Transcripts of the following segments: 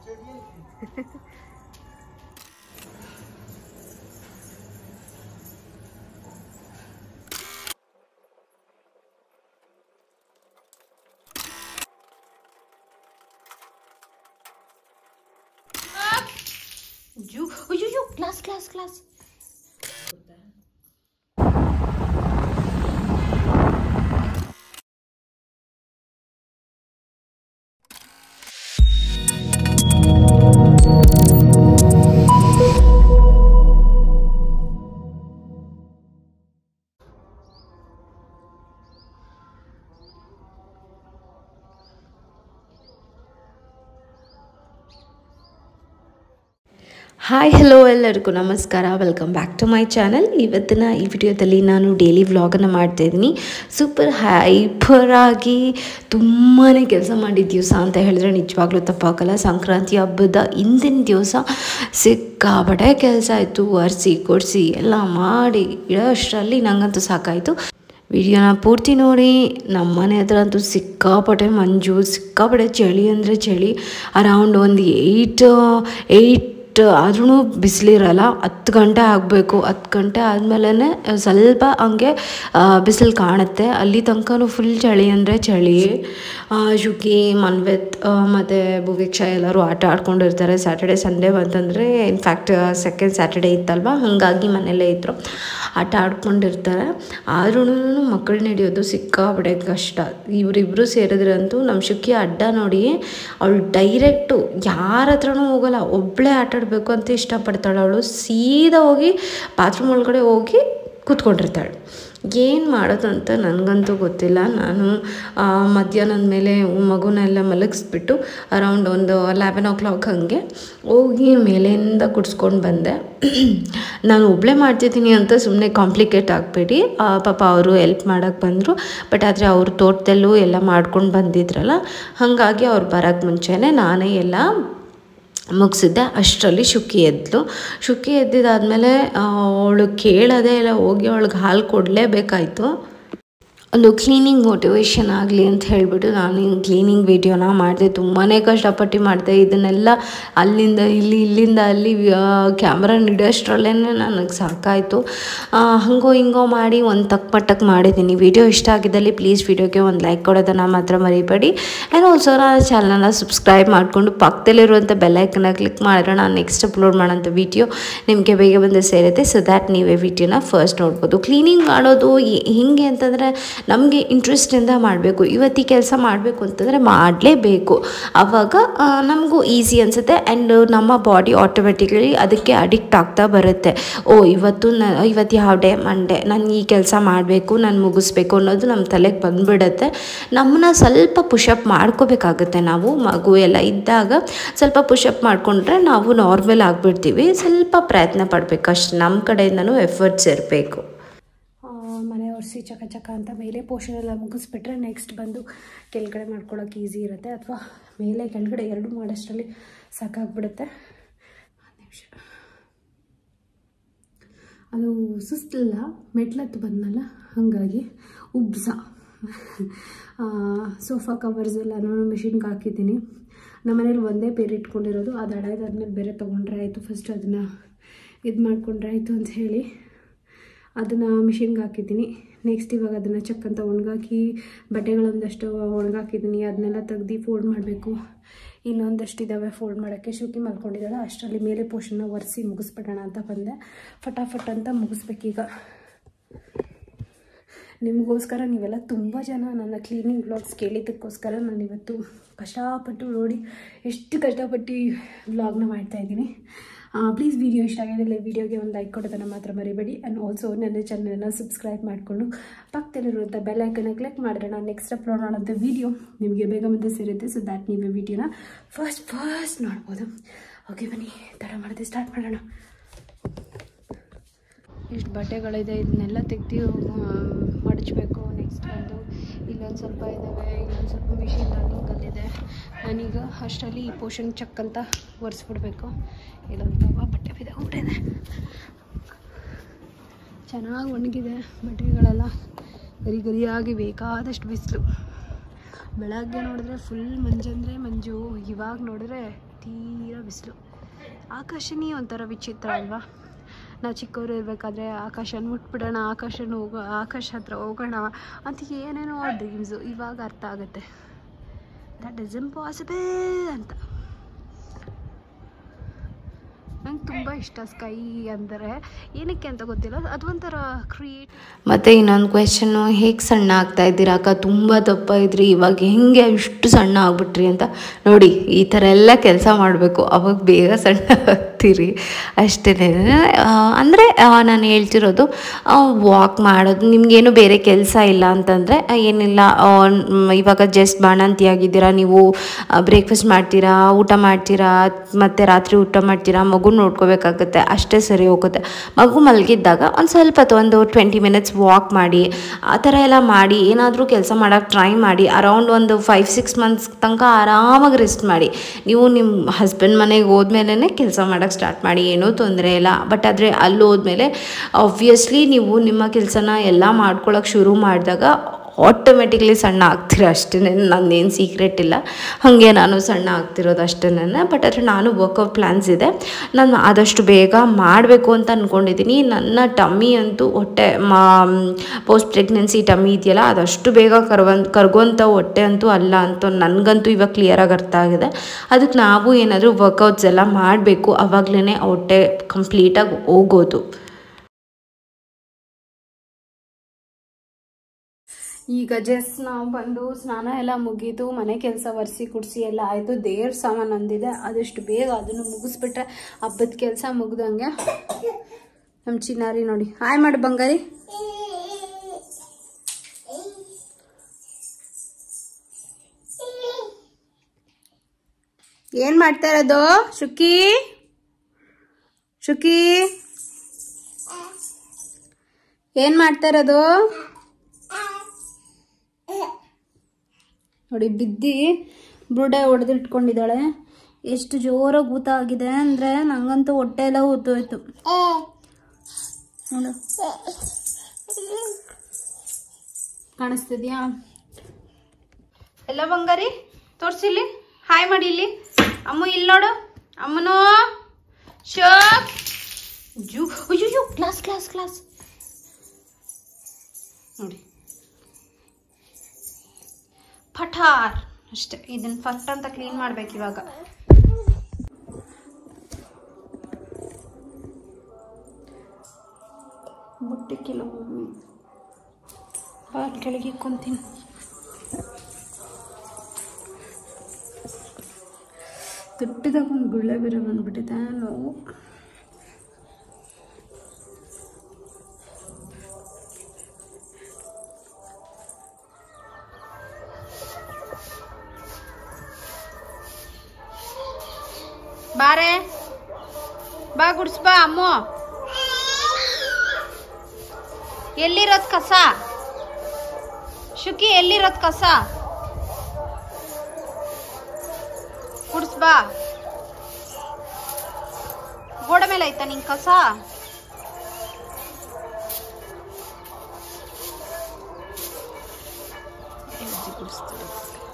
ಅಯ್ಯೋ ಅಯ್ಯೋ class class class hi hello ಎಲ್ಲರಿಗೂ ನಮಸ್ಕಾರ welcome back to my channel ಇವತ್ತಿನ ಈ ವಿಡಿಯೋದಲ್ಲಿ ನಾನು ಡೈಲಿ ವ್ಲಾಗನ್ನು ಮಾಡ್ತಾಯಿದ್ದೀನಿ ಸೂಪರ್ ಹೈಪರ್ ಆಗಿ ತುಂಬಾ ಕೆಲಸ ಮಾಡಿದ ದಿವಸ ಅಂತ ಹೇಳಿದ್ರೆ ನಿಜವಾಗ್ಲೂ ತಪ್ಪಾಗಲ್ಲ ಸಂಕ್ರಾಂತಿ ಹಬ್ಬದ ಹಿಂದಿನ ದಿವಸ ಸಿಕ್ಕಾಪಟ್ಟೆ ಕೆಲಸ ಆಯಿತು ಒರೆಸಿ ಕೊಡಿಸಿ ಎಲ್ಲ ಮಾಡಿ ಇಡೋಷ್ಟರಲ್ಲಿ ನಂಗಂತೂ ಸಾಕಾಯಿತು ವಿಡಿಯೋನ ಪೂರ್ತಿ ನೋಡಿ ನಮ್ಮ ಮನೆ ಹತ್ರ ಅಂತೂ ಸಿಕ್ಕಾಪಟ್ಟೆ ಮಂಜು ಸಿಕ್ಕಾಪಟ್ಟೆ ಚಳಿ ಅಂದರೆ ಚಳಿ ಅರೌಂಡ್ ಒಂದು ಏಯ್ಟ್ ಏಯ್ಟ್ ಆದ್ರೂ ಬಿಸಿಲಿರಲ್ಲ ಹತ್ತು ಗಂಟೆ ಆಗಬೇಕು ಹತ್ತು ಗಂಟೆ ಆದಮೇಲೆ ಸ್ವಲ್ಪ ಹಂಗೆ ಬಿಸಿಲು ಕಾಣುತ್ತೆ ಅಲ್ಲಿ ತನಕನೂ ಫುಲ್ ಚಳಿ ಅಂದರೆ ಚಳಿ ಶುಕಿ ಮನ್ವೆತ್ ಮತ್ತು ಭುವೇಕ್ಷ ಎಲ್ಲರೂ ಆಟ ಆಡ್ಕೊಂಡಿರ್ತಾರೆ ಸ್ಯಾಟರ್ಡೆ ಸಂಡೇ ಬಂತಂದರೆ ಇನ್ಫ್ಯಾಕ್ಟ್ ಸೆಕೆಂಡ್ ಸ್ಯಾಟರ್ಡೇ ಇತ್ತಲ್ವ ಹಾಗಾಗಿ ಮನೆಯಲ್ಲೇ ಇದ್ದರು ಆಟ ಆಡ್ಕೊಂಡಿರ್ತಾರೆ ಆದ್ರೂ ಮಕ್ಕಳನ್ನ ಹಿಡಿಯೋದು ಸಿಕ್ಕಾಪಡೆ ಕಷ್ಟ ಇವರಿಬ್ಬರು ಸೇರಿದ್ರಂತೂ ನಮ್ಮ ಶುಕಿ ಅಡ್ಡ ನೋಡಿ ಅವಳು ಡೈರೆಕ್ಟು ಯಾರ ಹತ್ರನೂ ಹೋಗಲ್ಲ ಒಬ್ಬಳೇ ಆಟ ಆಡಬೇಕು ಅಂತ ಇಷ್ಟಪಡ್ತಾಳೆ ಅವಳು ಸೀದಾ ಹೋಗಿ ಬಾತ್ರೂಮ್ ಒಳಗಡೆ ಹೋಗಿ ಕೂತ್ಕೊಂಡಿರ್ತಾಳೆ ಏನು ಮಾಡೋದು ಅಂತ ನನಗಂತೂ ಗೊತ್ತಿಲ್ಲ ನಾನು ಮಧ್ಯಾಹ್ನದ ಮೇಲೆ ಮಗುನೆಲ್ಲ ಮಲಗಿಸ್ಬಿಟ್ಟು ಅರೌಂಡ್ ಒಂದು ಲೆವೆನ್ ಓ ಕ್ಲಾಕ್ ಹಾಗೆ ಹೋಗಿ ಮೇಲಿಂದ ಕುಡ್ಸ್ಕೊಂಡು ಬಂದೆ ನಾನು ಒಬ್ಬಳೇ ಮಾಡ್ತಿದ್ದೀನಿ ಅಂತ ಸುಮ್ಮನೆ ಕಾಂಪ್ಲಿಕೇಟ್ ಆಗಬೇಡಿ ಪಾಪ ಅವರು ಎಲ್ಪ್ ಮಾಡೋಕ್ಕೆ ಬಂದರು ಬಟ್ ಆದರೆ ಅವ್ರ ತೋಟದಲ್ಲೂ ಎಲ್ಲ ಮಾಡ್ಕೊಂಡು ಬಂದಿದ್ರಲ್ಲ ಹಾಗಾಗಿ ಅವ್ರು ಬರೋಕ್ಕೆ ಮುಂಚೆನೇ ನಾನೇ ಎಲ್ಲ ಮುಗಿಸಿದ್ದೆ ಅಷ್ಟರಲ್ಲಿ ಶುಕಿ ಎದ್ಲು ಶುಕಿ ಎದ್ದಿದ್ದಾದಮೇಲೆ ಅವಳು ಕೇಳೋದೇ ಇಲ್ಲ ಹೋಗಿ ಅವಳಿಗೆ ಹಾಲು ಕೊಡಲೇಬೇಕಾಯ್ತು ಒಂದು ಕ್ಲೀನಿಂಗ್ ಮೋಟಿವೇಶನ್ ಆಗಲಿ ಅಂತ ಹೇಳಿಬಿಟ್ಟು ನಾನು ಕ್ಲೀನಿಂಗ್ ವಿಡಿಯೋನ ಮಾಡಿದೆ ತುಂಬಾ ಕಷ್ಟಪಟ್ಟು ಮಾಡಿದೆ ಇದನ್ನೆಲ್ಲ ಅಲ್ಲಿಂದ ಇಲ್ಲಿ ಇಲ್ಲಿಂದ ಅಲ್ಲಿ ಕ್ಯಾಮ್ರಾ ಹಿಡಿಯೋಷ್ಟರಲ್ಲೇ ನನಗೆ ಸಾಕಾಯಿತು ಹಂಗೋ ಹಿಂಗೋ ಮಾಡಿ ಒಂದು ತಕ್ಕ ಮಟ್ಟಕ್ಕೆ ಮಾಡಿದ್ದೀನಿ ವಿಡಿಯೋ ಇಷ್ಟ ಆಗಿದ್ದಲ್ಲಿ ಪ್ಲೀಸ್ ವಿಡಿಯೋಗೆ ಒಂದು ಲೈಕ್ ಕೊಡೋದನ್ನು ಮಾತ್ರ ಮರಿಬೇಡಿ ಆ್ಯಂಡ್ ಆಲ್ಸೋ ನಾನು ಚಾನಲ್ನ ಸಬ್ಸ್ಕ್ರೈಬ್ ಮಾಡಿಕೊಂಡು ಪಕ್ಕದಲ್ಲಿರುವಂಥ ಬೆಲ್ಲೈಕನ್ನ ಕ್ಲಿಕ್ ಮಾಡಿದ್ರೆ ನಾನು ನೆಕ್ಸ್ಟ್ ಅಪ್ಲೋಡ್ ಮಾಡೋಂಥ ವಿಡಿಯೋ ನಿಮಗೆ ಬೇಗ ಬಂದು ಸೇರುತ್ತೆ ಸೊ ದ್ಯಾಟ್ ನೀವೇ ವಿಡಿಯೋನ ಫಸ್ಟ್ ನೋಡ್ಬೋದು ಕ್ಲೀನಿಂಗ್ ಮಾಡೋದು ಹಿಂಗೆ ಅಂತಂದರೆ ನಮಗೆ ಇಂಟ್ರೆಸ್ಟಿಂದ ಮಾಡಬೇಕು ಇವತ್ತು ಈ ಕೆಲಸ ಮಾಡಬೇಕು ಅಂತಂದರೆ ಮಾಡಲೇಬೇಕು ಆವಾಗ ನಮಗೂ ಈಸಿ ಅನಿಸುತ್ತೆ ಆ್ಯಂಡ್ ನಮ್ಮ ಬಾಡಿ ಆಟೋಮೆಟಿಕಲಿ ಅದಕ್ಕೆ ಅಡಿಕ್ಟ್ ಆಗ್ತಾ ಬರುತ್ತೆ ಓ ಇವತ್ತು ನ ಇವತ್ತು ಯಾವ ಡೇ ಮಂಡೇ ನಾನು ಈ ಕೆಲಸ ಮಾಡಬೇಕು ನಾನು ಮುಗಿಸ್ಬೇಕು ಅನ್ನೋದು ನಮ್ಮ ತಲೆಗೆ ಬಂದುಬಿಡುತ್ತೆ ನಮ್ಮನ್ನ ಸ್ವಲ್ಪ ಪುಷಪ್ ಮಾಡ್ಕೋಬೇಕಾಗುತ್ತೆ ನಾವು ಮಗು ಎಲ್ಲ ಇದ್ದಾಗ ಸ್ವಲ್ಪ ಪುಷಪ್ ಮಾಡಿಕೊಂಡ್ರೆ ನಾವು ನಾರ್ಮಲ್ ಆಗಿಬಿಡ್ತೀವಿ ಸ್ವಲ್ಪ ಪ್ರಯತ್ನ ಪಡಬೇಕು ಅಷ್ಟು ನಮ್ಮ ಕಡೆಯಿಂದನೂ ಎಫರ್ಟ್ಸ್ ಇರಬೇಕು ಮನೆ ಒರೆಸಿ ಚಕ ಚಕ ಅಂತ ಮೇಲೆ ಪೋರ್ಷನ್ ಎಲ್ಲ ಮುಗಿಸ್ಬಿಟ್ರೆ ನೆಕ್ಸ್ಟ್ ಬಂದು ಕೆಳಗಡೆ ಮಾಡ್ಕೊಳ್ಳೋಕೆ ಈಸಿ ಇರುತ್ತೆ ಅಥವಾ ಮೇಲೆ ಕೆಳಗಡೆ ಎರಡು ಮಾಡೋಷ್ಟರಲ್ಲಿ ಸಾಕಾಗ್ಬಿಡುತ್ತೆ ಒಂದು ನಿಮಿಷ ಅದು ಸುಸ್ತಿಲ್ಲ ಮೆಟ್ಲತ್ತು ಬಂದನಲ್ಲ ಹಾಗಾಗಿ ಉಬ್ಸ ಸೋಫಾ ಕವರ್ಸ್ ಎಲ್ಲ ನಾನು ಮಿಷಿನ್ಗೆ ಹಾಕಿದ್ದೀನಿ ನಮ್ಮ ಮನೇಲಿ ಒಂದೇ ಪೇರ್ ಇಟ್ಕೊಂಡಿರೋದು ಅದು ಹಳೇದಾದ್ಮೇಲೆ ಬೇರೆ ತೊಗೊಂಡ್ರೆ ಆಯಿತು ಫಸ್ಟ್ ಅದನ್ನು ಇದು ಮಾಡಿಕೊಂಡ್ರೆ ಆಯಿತು ಅಂತ ಹೇಳಿ ಅದನ್ನು ಮಿಷಿನ್ಗೆ ಹಾಕಿದ್ದೀನಿ ನೆಕ್ಸ್ಟ್ ಇವಾಗ ಅದನ್ನು ಚಕ್ಕಂತ ಒಣಗಾಕಿ ಬಟ್ಟೆಗಳೊಂದಷ್ಟು ಒಣಗಾಕಿದ್ದೀನಿ ಅದನ್ನೆಲ್ಲ ತೆಗ್ದು ಫೋಲ್ಡ್ ಮಾಡಬೇಕು ಇನ್ನೊಂದಷ್ಟು ಇದ್ದಾವೆ ಫೋಲ್ಡ್ ಮಾಡೋಕ್ಕೆ ಶುಕಿ ಮಲ್ಕೊಂಡಿದ್ದಾಳೆ ಅಷ್ಟರಲ್ಲಿ ಮೇಲೆ ಪೋರ್ಷನ್ನ ಒರೆಸಿ ಮುಗಿಸ್ಬಿಡೋಣ ಅಂತ ಬಂದೆ ಫಟಾಫಟ್ ಅಂತ ಮುಗಿಸ್ಬೇಕೀಗ ನಿಮಗೋಸ್ಕರ ನೀವೆಲ್ಲ ತುಂಬ ಜನ ನನ್ನ ಕ್ಲೀನಿಂಗ್ ಬ್ಲಾಗ್ಸ್ ಕೇಳಿದ್ದಕ್ಕೋಸ್ಕರ ನಾನು ಇವತ್ತು ಕಷ್ಟಪಟ್ಟು ನೋಡಿ ಎಷ್ಟು ಕಷ್ಟಪಟ್ಟು ವ್ಲಾಗ್ನ ಮಾಡ್ತಾಯಿದ್ದೀನಿ ಪ್ಲೀಸ್ ವಿಡಿಯೋ ಇಷ್ಟ ಆಗಿದ್ದಲ್ಲಿ ವಿಡಿಯೋಗೆ ಒಂದು ಲೈಕ್ ಕೊಡೋದನ್ನು ಮಾತ್ರ ಮರಿಬೇಡಿ ಆ್ಯಂಡ್ ಆಲ್ಸೋ ನನ್ನ ಚಾನಲನ್ನು ಸಬ್ಸ್ಕ್ರೈಬ್ ಮಾಡಿಕೊಂಡು ಪಕ್ಕದಲ್ಲಿರುವಂಥ ಬೆಲ್ಲೈಕನ್ನ ಕ್ಲಿಕ್ ಮಾಡಿದ್ರೆ ನಾನು ನೆಕ್ಸ್ಟ್ ಅಪ್ಲೋಡ್ ಮಾಡೋಂಥ ವೀಡಿಯೋ ನಿಮಗೆ ಬೇಗ ಮುಂದೆ ಸೇರುತ್ತೆ ಸೊ ದ್ಯಾಟ್ ನೀವು ವಿಡಿಯೋನ ಫಸ್ಟ್ ಫಸ್ಟ್ ನೋಡ್ಬೋದು ಓಕೆ ಬನ್ನಿ ತಡ ಮಾಡಿದೆ ಸ್ಟಾರ್ಟ್ ಮಾಡೋಣ ಇಷ್ಟು ಬಟ್ಟೆಗಳಿದೆ ಇದನ್ನೆಲ್ಲ ತೆಗ್ದು ಮಡಚಬೇಕು ನೆಕ್ಸ್ಟ್ ಬಂದು ಇಲ್ಲೊಂದು ಸ್ವಲ್ಪ ಇದ್ದಾವೆ ಇಲ್ಲೊಂದು ಸ್ವಲ್ಪ ಮಿಷಿನ್ ರನ್ನಿಂಗಲ್ಲಿದೆ ನಾನೀಗ ಅಷ್ಟರಲ್ಲಿ ಈ ಪೋರ್ಷನ್ ಚಕ್ ಅಂತ ಒರೆಸ್ಬಿಡ್ಬೇಕು ಇಲ್ಲೊಂದು ತುಂಬ ಬಟ್ಟೆ ಬಿದ್ದೋಗ್ಬಿಟ್ಟಿದೆ ಚೆನ್ನಾಗಿ ಒಣಗಿದೆ ಬಟ್ಟೆಗಳೆಲ್ಲ ಗರಿ ಗರಿಯಾಗಿ ಬೇಕಾದಷ್ಟು ಬಿಸಿಲು ಬೆಳಗ್ಗೆ ನೋಡಿದ್ರೆ ಫುಲ್ ಮಂಜಂದರೆ ಮಂಜು ಇವಾಗ ನೋಡಿದ್ರೆ ತೀರಾ ಬಿಸಿಲು ಆಕಾಶನೇ ಒಂಥರ ವಿಚಿತ್ರ ಅಲ್ವಾ ನಾವು ಚಿಕ್ಕವರು ಇರಬೇಕಾದ್ರೆ ಆಕಾಶನ ಮುಟ್ಬಿಡೋಣ ಆಕಾಶನ ಹೋಗೋ ಆಕಾಶ ಹತ್ರ ಹೋಗೋಣ ಅಂತ ಏನೇನೋ ಡ್ರೀಮ್ಸು ಇವಾಗ ಅರ್ಥ ಆಗುತ್ತೆ ದಟ್ ಇಸ್ ಇಂಪಾಸಿಬಲ್ ಅಂತ ನಂಗೆ ತುಂಬ ಇಷ್ಟ ಸ್ಕೈ ಅಂದರೆ ಏನಕ್ಕೆ ಅಂತ ಗೊತ್ತಿಲ್ಲ ಅದೊಂಥರ ಕ್ರಿಯೇಟ್ ಮತ್ತು ಇನ್ನೊಂದು ಕ್ವೆಶನ್ನು ಹೇಗೆ ಸಣ್ಣ ಆಗ್ತಾ ಇದ್ದೀರಾ ಅಕ್ಕ ತುಂಬ ದಪ್ಪ ಇದ್ರಿ ಇವಾಗ ಹೆಂಗೆ ಇಷ್ಟು ಸಣ್ಣ ಆಗ್ಬಿಟ್ರಿ ಅಂತ ನೋಡಿ ಈ ಥರ ಎಲ್ಲ ಕೆಲಸ ಮಾಡಬೇಕು ಅವಾಗ ಬೇಗ ಸಣ್ಣ ಆಗ್ತೀರಿ ಅಷ್ಟೇ ಅಂದರೆ ನಾನು ಹೇಳ್ತಿರೋದು ವಾಕ್ ಮಾಡೋದು ನಿಮಗೇನು ಬೇರೆ ಕೆಲಸ ಇಲ್ಲ ಅಂತಂದರೆ ಏನಿಲ್ಲ ಆ, ಮ್, ಇವಾಗ ಜಸ್ಟ್ ಬಾಣಂತಿಯಾಗಿದ್ದೀರಾ ನೀವು ಬ್ರೇಕ್ಫಾಸ್ಟ್ ಮಾಡ್ತೀರಾ ಊಟ ಮಾಡ್ತೀರಾ ಮತ್ತು ರಾತ್ರಿ ಊಟ ಮಾಡ್ತೀರಾ ಮಗು ನೋಡ್ಕೋಬೇಕಾಗುತ್ತೆ ಅಷ್ಟೇ ಸರಿ ಹೋಗುತ್ತೆ ಮಗು ಮಲಗಿದ್ದಾಗ ಒಂದು ಸ್ವಲ್ಪ ಹೊತ್ತು ಒಂದು ಟ್ವೆಂಟಿ ಮಿನಿಟ್ಸ್ ವಾಕ್ ಮಾಡಿ ಆ ಥರ ಎಲ್ಲ ಮಾಡಿ ಏನಾದರೂ ಕೆಲಸ ಮಾಡೋಕ್ಕೆ ಟ್ರೈ ಮಾಡಿ ಅರೌಂಡ್ ಒಂದು ಫೈವ್ ಸಿಕ್ಸ್ ಮಂತ್ಸ್ ತನಕ ಆರಾಮಾಗಿ ರೆಸ್ಟ್ ಮಾಡಿ ನೀವು ನಿಮ್ಮ ಹಸ್ಬೆಂಡ್ ಮನೆಗೆ ಹೋದ್ಮೇಲೆ ಕೆಲಸ ಮಾಡೋಕ್ಕೆ ಸ್ಟಾರ್ಟ್ ಮಾಡಿ ಏನೂ ತೊಂದರೆ ಇಲ್ಲ ಬಟ್ ಆದರೆ ಅಲ್ಲಿ ಹೋದ್ಮೇಲೆ ಆಬ್ವಿಯಸ್ಲಿ ನೀವು ನಿಮ್ಮ ಕೆಲಸನ ಎಲ್ಲ ಮಾಡ್ಕೊಳಕ್ಕೆ ಶುರು ಮಾಡಿದಾಗ ಆಟೋಮೆಟಿಕ್ಲಿ ಸಣ್ಣ ಆಗ್ತೀರ ಅಷ್ಟೇ ನನ್ನೇನು ಸೀಕ್ರೆಟ್ ಇಲ್ಲ ಹಾಗೆ ನಾನು ಸಣ್ಣ ಆಗ್ತಿರೋದು ಅಷ್ಟೇ ಬಟ್ ಆದರೆ ನಾನು ವರ್ಕೌಟ್ ಪ್ಲ್ಯಾನ್ಸ್ ಇದೆ ನಾನು ಆದಷ್ಟು ಬೇಗ ಮಾಡಬೇಕು ಅಂತ ಅಂದ್ಕೊಂಡಿದ್ದೀನಿ ನನ್ನ ಟಮ್ಮಿ ಅಂತೂ ಹೊಟ್ಟೆ ಮಾ ಪೋಸ್ಟ್ ಪ್ರೆಗ್ನೆನ್ಸಿ ಟಮ್ಮಿ ಇದೆಯಲ್ಲ ಅದಷ್ಟು ಬೇಗ ಕರ್ವಂತ ಕರ್ಗೋಂಥ ಹೊಟ್ಟೆ ಅಂತೂ ಅಲ್ಲ ಅಂತ ನನಗಂತೂ ಇವಾಗ ಕ್ಲಿಯರಾಗಿ ಅರ್ಥ ಆಗಿದೆ ಅದಕ್ಕೆ ನಾವು ಏನಾದರೂ ವರ್ಕೌಟ್ಸ್ ಎಲ್ಲ ಮಾಡಬೇಕು ಆವಾಗಲೇ ಹೊಟ್ಟೆ ಕಂಪ್ಲೀಟಾಗಿ ಹೋಗೋದು ಈಗ ಜಸ್ಟ್ ನಾವು ಬಂದು ಸ್ನಾನ ಎಲ್ಲ ಮುಗೀತು ಮನೆ ಕೆಲಸ ಒರೆಸಿ ಕುಡಿಸಿ ಎಲ್ಲ ಆಯಿತು ದೇವ್ರ ಸಾಮಾನು ಒಂದಿದೆ ಆದಷ್ಟು ಬೇಗ ಅದನ್ನು ಮುಗಿಸ್ಬಿಟ್ರೆ ಹಬ್ಬದ ಕೆಲಸ ಮುಗ್ದಂಗೆ ನಮ್ಮ ಚಿನ್ನಾರಿ ನೋಡಿ ಹಾಯ್ ಮಾಡು ಬಂಗಾರಿ ಏನ್ ಮಾಡ್ತಾ ಇರೋದು ಶುಕಿ ಶುಕಿ ಏನ್ ಮಾಡ್ತಾ ಇರೋದು ನೋಡಿ ಬಿದ್ದಿ ಬುರುಡೆ ಹೊಡೆದಿಟ್ಕೊಂಡಿದ್ದಾಳೆ ಎಷ್ಟು ಜೋರಾಗಿ ಊತ ಆಗಿದೆ ಅಂದರೆ ನಂಗಂತೂ ಹೊಟ್ಟೆ ಎಲ್ಲ ಊತೋಯ್ತು ನೋಡು ಕಾಣಿಸ್ತಿದ್ಯಾ ಎಲ್ಲ ಬಂಗಾರಿ ತೋರ್ಸಿಲ್ಲಿ ಹಾಯ್ ಮಾಡಿ ಇಲ್ಲಿ ಅಮ್ಮ ಇಲ್ಲಿ ನೋಡು ಅಮ್ಮನೋ ಶೋಕ್ ಜೂ ಅಯ್ಯೋ ಕ್ಲಾಸ್ ಕ್ಲಾಸ್ ಕ್ಲಾಸ್ ನೋಡಿ ಪಠಾರ್ ಅಷ್ಟೇ ಇದನ್ನ ಫಸ್ಟ್ ಅಂತ ಕ್ಲೀನ್ ಮಾಡ್ಬೇಕು ಇವಾಗ ಬುಟ್ಟಿ ಕಿಲೋ ಬಾ ಕೆಳಗೆ ಕುಂತೀನಿ ದೊಡ್ಡದಾಗ ಒಂದು ಗುಳ್ಳೆ ಬೇರೆ ಬಂದ್ಬಿಟ್ಟಿದೆ ನೋವು ಬಾರೆ ಬಾ ಗುಡ್ಸ್ ಬಾ ಅಮ್ಮು ಎಲ್ಲಿರೋದ್ ಕಸ ಶುಕಿ ಎಲ್ಲಿರೋದ್ ಕಸ ಗುಡ್ಸ್ ಬಾ ಗೋಡೆ ಮೇಲೆ ಐತಾ ನಿನ್ ಕಸ ಗುಡಿಸ್ತೀವಿ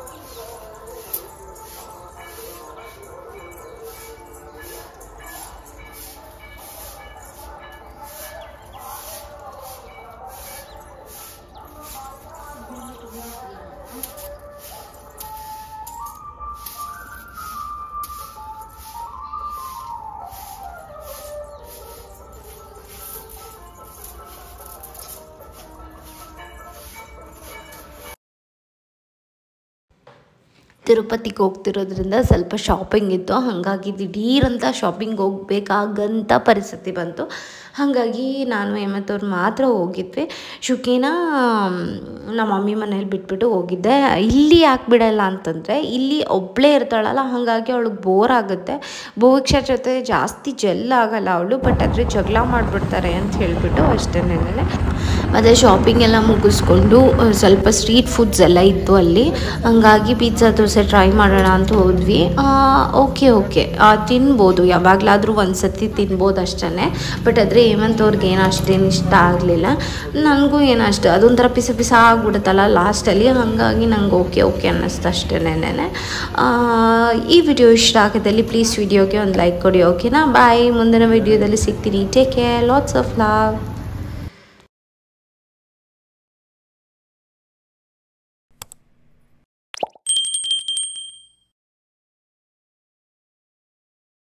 ತಿರುಪತಿಗೆ ಹೋಗ್ತಿರೋದ್ರಿಂದ ಸ್ವಲ್ಪ ಶಾಪಿಂಗ್ ಇತ್ತು ಹಾಗಾಗಿ ದಿಢೀರಂತ ಶಾಪಿಂಗ್ ಹೋಗ್ಬೇಕಾಗಂಥ ಪರಿಸ್ಥಿತಿ ಬಂತು ಹಾಗಾಗಿ ನಾನು ಹೇಮಂತವ್ರು ಮಾತ್ರ ಹೋಗಿದ್ವಿ ಶುಕಿನ ನಮ್ಮ ಮಮ್ಮಿ ಮನೇಲಿ ಬಿಟ್ಬಿಟ್ಟು ಹೋಗಿದ್ದೆ ಇಲ್ಲಿ ಯಾಕೆ ಬಿಡಲ್ಲ ಅಂತಂದರೆ ಇಲ್ಲಿ ಒಬ್ಬಳೇ ಇರ್ತಾಳಲ್ಲ ಹಾಗಾಗಿ ಅವಳಿಗೆ ಬೋರ್ ಆಗುತ್ತೆ ಭುವಿಕ್ಷ ಜೊತೆ ಜಾಸ್ತಿ ಜೆಲ್ ಆಗಲ್ಲ ಅವಳು ಬಟ್ ಆದರೆ ಜಗಳ ಮಾಡಿಬಿಡ್ತಾರೆ ಅಂತ ಹೇಳಿಬಿಟ್ಟು ಅಷ್ಟೇ ಮತ್ತು ಶಾಪಿಂಗ್ ಎಲ್ಲ ಮುಗಿಸ್ಕೊಂಡು ಅಹ್, ಸ್ವಲ್ಪ ಸ್ಟ್ರೀಟ್ ಫುಡ್ಸ್ ಎಲ್ಲ ಇತ್ತು ಅಲ್ಲಿ ಹಂಗಾಗಿ ಪಿಜ್ಜಾ ದೋಸೆ ದೋಸೆ ಟ್ರೈ ಮಾಡೋಣ ಅಂತ ಹೋದ್ವಿ ಓಕೆ ಓಕೆ ತಿನ್ಬೋದು ಯಾವಾಗಲಾದರೂ ಒಂದು ಸತಿ ತಿನ್ಬೋದು ಅಷ್ಟೇ ಬಟ್ ಆದರೆ ಹೇಮಂತ್ ಅವ್ರಿಗೆ ಏನು ಅಷ್ಟೇನು ಇಷ್ಟ ಆಗಲಿಲ್ಲ ನನಗೂ ಏನು ಅಷ್ಟು ಅದೊಂಥರ ಪಿಸ ಪಿಸ ಆಗ್ಬಿಡುತ್ತಲ್ಲ ಲಾಸ್ಟಲ್ಲಿ ಹಾಗಾಗಿ ನಂಗೆ ಓಕೆ ಓಕೆ ಅನ್ನಿಸ್ತು ಅಷ್ಟೇನೆ ಈ ವಿಡಿಯೋ ಇಷ್ಟ ಆಗಿದ್ದಲ್ಲಿ ಪ್ಲೀಸ್ ವಿಡಿಯೋಗೆ ಒಂದು ಲೈಕ್ ಕೊಡಿ ಓಕೆನಾ ಬಾಯ್ ಮುಂದಿನ ವಿಡಿಯೋದಲ್ಲಿ ಸಿಗ್ತೀನಿ take care lots of love